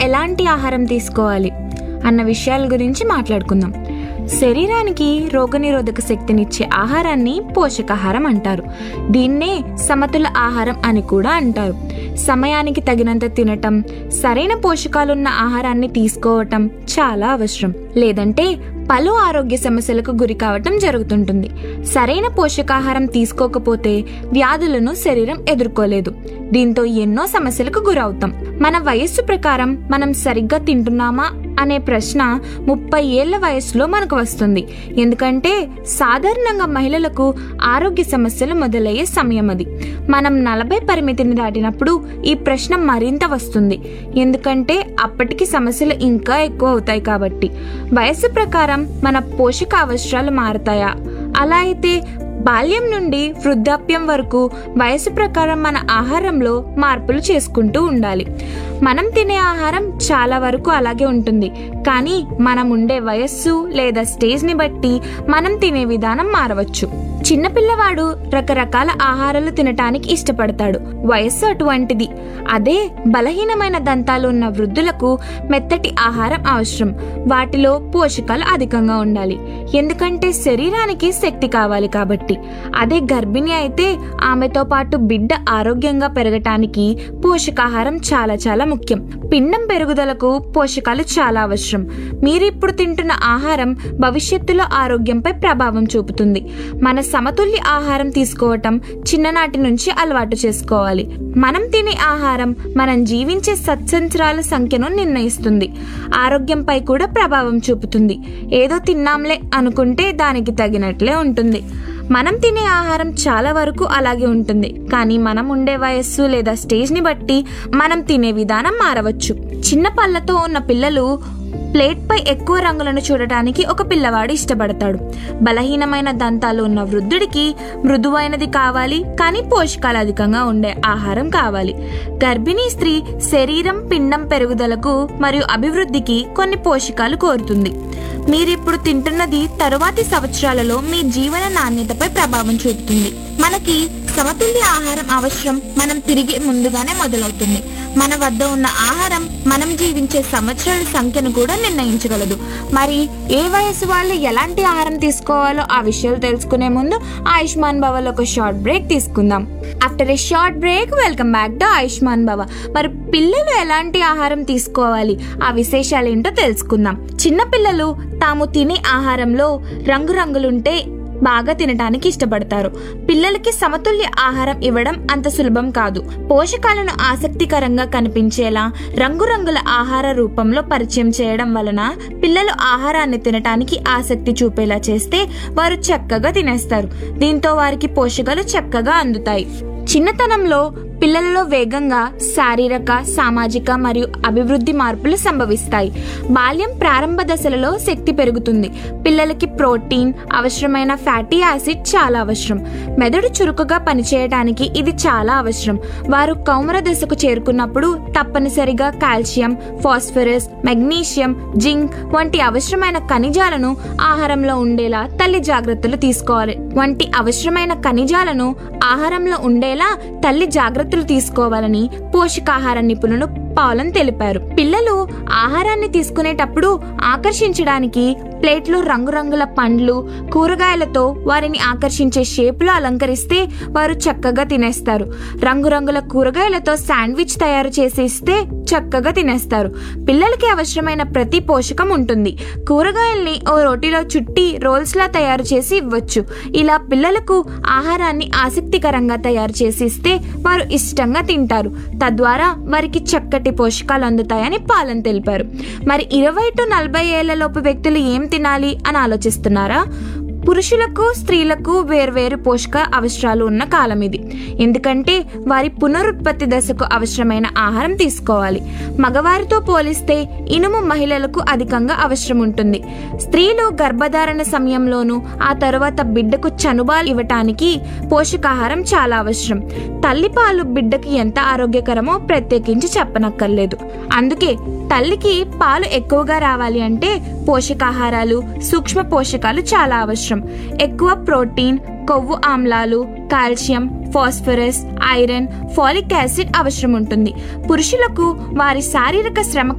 ఎలాంటి ఆహారం తీసుకోవాలి అన్న విషయాల గురించి మాట్లాడుకుందాం శరీరానికి రోగనిరోధక శక్తినిచ్చే ఆహారాన్ని పోషకాహారం అంటారు దీన్నే సమతుల ఆహారం అని కూడా అంటారు సమయానికి తగినంత తినటం సరైన పోషకాలున్న ఆహారాన్ని తీసుకోవటం చాలా అవసరం లేదంటే పలు ఆరోగ్య సమస్యలకు గురి కావటం జరుగుతుంటుంది సరైన పోషకాహారం తీసుకోకపోతే వ్యాధులను శరీరం ఎదుర్కోలేదు దీంతో ఎన్నో సమస్యలకు గురవుతాం మన వయస్సు ప్రకారం మనం సరిగ్గా తింటున్నామా అనే ప్రశ్న ముప్పై ఏళ్ల వయసులో మనకు వస్తుంది ఎందుకంటే సాధారణంగా మహిళలకు ఆరోగ్య సమస్యలు మొదలయ్యే సమయం అది మనం నలభై పరిమితిని దాటినప్పుడు ఈ ప్రశ్న మరింత వస్తుంది ఎందుకంటే అప్పటికి సమస్యలు ఇంకా ఎక్కువ అవుతాయి కాబట్టి వయస్సు ప్రకారం మన పోషక అవసరాలు మారతాయా అలా అయితే బాల్యం నుండి వృద్ధాప్యం వరకు వయసు ప్రకారం మన ఆహారంలో మార్పులు చేసుకుంటూ ఉండాలి మనం తినే ఆహారం చాలా వరకు అలాగే ఉంటుంది కానీ మనం ఉండే వయస్సు లేదా స్టేజ్ని బట్టి మనం తినే విధానం మారవచ్చు చిన్నపిల్లవాడు రకరకాల ఆహారాలు తినటానికి ఇష్టపడతాడు వయస్సు అటువంటిది అదే బలహీనమైన దంతాలు ఉన్న వృద్ధులకు మెత్తటి ఆహారం అవసరం వాటిలో పోషకాలు అధికంగా ఉండాలి ఎందుకంటే శరీరానికి శక్తి కావాలి కాబట్టి అదే గర్భిణి అయితే ఆమెతో పాటు బిడ్డ ఆరోగ్యంగా పెరగటానికి పోషకాహారం చాలా చాలా ముఖ్యం పిండం పెరుగుదలకు పోషకాలు చాలా అవసరం మీరు ఇప్పుడు తింటున్న ఆహారం భవిష్యత్తులో ఆరోగ్యంపై ప్రభావం చూపుతుంది మన సమతుల్య ఆహారం తీసుకోవటం చిన్ననాటి నుంచి అలవాటు చేసుకోవాలి మనం తినే ఆహారం మనం జీవించే సత్సంత్రాల సంఖ్యను నిర్ణయిస్తుంది ఆరోగ్యంపై కూడా ప్రభావం చూపుతుంది ఏదో తిన్నాంలే అనుకుంటే దానికి తగినట్లే ఉంటుంది మనం తినే ఆహారం చాలా వరకు అలాగే ఉంటుంది కానీ మనం ఉండే వయస్సు లేదా స్టేజ్ని బట్టి మనం తినే విధానం మారవచ్చు చిన్న పళ్ళతో ఉన్న పిల్లలు ప్లేట్పై ఎక్కువ రంగులను చూడటానికి ఒక పిల్లవాడు ఇష్టపడతాడు బలహీనమైన దంతాలు ఉన్న వృద్ధుడికి మృదువైనది కావాలి కానీ పోషకాలు అధికంగా ఉండే ఆహారం కావాలి గర్భిణీ స్త్రీ శరీరం పిండం పెరుగుదలకు మరియు అభివృద్ధికి కొన్ని పోషకాలు కోరుతుంది మీరిప్పుడు తింటున్నది తరువాతి సంవత్సరాలలో మీ జీవన నాణ్యతపై ప్రభావం చూపుతుంది మనకి సమతుల్య ఆహారం అవసరం మనం తిరిగి ముందుగానే మొదలవుతుంది మన వద్ద ఉన్న ఆహారం మనం జీవించే సంవత్సరాల సంఖ్యను కూడా నిర్ణయించగలదు మరి ఏ వయసు వాళ్ళు ఎలాంటి ఆహారం తీసుకోవాలో ఆ విషయాలు తెలుసుకునే ముందు ఆయుష్మాన్ భవలో ఒక షార్ట్ బ్రేక్ తీసుకుందాం after a short break welcome back to Ayushman Bhava మరి పిల్లలు ఎలాంటి ఆహారం తీసుకోవాలి ఆ విశేషాలు ఏంటో తెలుసుకుందాం చిన్న పిల్లలు తాము తినే ఆహారంలో రంగురంగులుంటే బాగా తినడానికి ఇష్టపడతారు పిల్లలకి సమతుల్య ఆహారం ఇవ్వడం అంత సులభం కాదు పోషకాలను ఆసక్తికరంగా కనిపించేలా రంగురంగుల ఆహార రూపంలో పరిచయం చేయడం వలన పిల్లలు ఆహారాన్ని తినటానికి ఆసక్తి చూపేలా చేస్తే వారు చక్కగా తినేస్తారు దీంతో వారికి పోషకాలు చక్కగా అందుతాయి చిన్నతనంలో పిల్లలలో వేగంగా శారీరక సామాజిక మరియు అభివృద్ధి మార్పులు సంభవిస్తాయి బాల్యం ప్రారంభ దశలలో శక్తి పెరుగుతుంది పిల్లలకి ప్రోటీన్ అవసరమైన ఫ్యాటీ యాసిడ్ చాలా అవసరం మెదడు చురుకుగా పనిచేయడానికి ఇది చాలా అవసరం వారు కౌమర దశకు చేరుకున్నప్పుడు తప్పనిసరిగా కాల్షియం ఫాస్ఫరస్ మెగ్నీషియం జింక్ వంటి అవసరమైన ఖనిజాలను ఆహారంలో ఉండేలా తల్లి జాగ్రత్తలు తీసుకోవాలి వంటి అవసరమైన ఖనిజాలను ఆహారంలో ఉండేలా తల్లి జాగ్రత్తలు తీసుకోవాలని పోషకాహార నిపుణులు పాలన్ తెలిపారు పిల్లలు ఆహారాన్ని తీసుకునేటప్పుడు ఆకర్షించడానికి ప్లేట్లో రంగురంగుల పండ్లు కూరగాయలతో వారిని ఆకర్షించే షేపులో అలంకరిస్తే వారు చక్కగా తినేస్తారు రంగురంగుల కూరగాయలతో శాండ్విచ్ తయారు చేసి ఇస్తే చక్కగా తినేస్తారు పిల్లలకి అవసరమైన ప్రతి పోషకం ఉంటుంది కూరగాయల్ని ఓ రోటిలో చుట్టి రోల్స్ లా తయారు చేసి ఇవ్వచ్చు ఇలా పిల్లలకు ఆహారాన్ని ఆసక్తికరంగా తయారు చేసి ఇస్తే వారు ఇష్టంగా తింటారు తద్వారా వారికి చక్కటి పోషకాలు అందుతాయని పాలన్ తెలిపారు మరి ఇరవై టు నలభై ఏళ్లలోపు వ్యక్తులు ఏం తినాలి అని ఆలోచిస్తున్నారా పురుషులకు స్త్రీలకు వేర్వేరు పోషక అవసరాలు ఉన్న కాలం ఇది ఎందుకంటే వారి పునరుత్పత్తి దశకు అవసరమైన ఆహారం తీసుకోవాలి మగవారితో పోలిస్తే ఇనుము మహిళలకు అధికంగా అవసరం ఉంటుంది స్త్రీలు గర్భధారణ సమయంలోనూ ఆ తరువాత బిడ్డకు చనుబాలు ఇవ్వటానికి పోషకాహారం చాలా అవసరం తల్లిపాలు బిడ్డకి ఎంత ఆరోగ్యకరమో ప్రత్యేకించి చెప్పనక్కర్లేదు అందుకే తల్లికి పాలు ఎక్కువగా రావాలి అంటే పోషకాహారాలు సూక్ష్మ పోషకాలు చాలా అవసరం ఎక్కువ ప్రోటీన్ కొవ్వు ఆమ్లాలు calcium phosphorus iron folic acid అవసరం ఉంటుంది పురుషులకు వారి శారీరక శ్రమ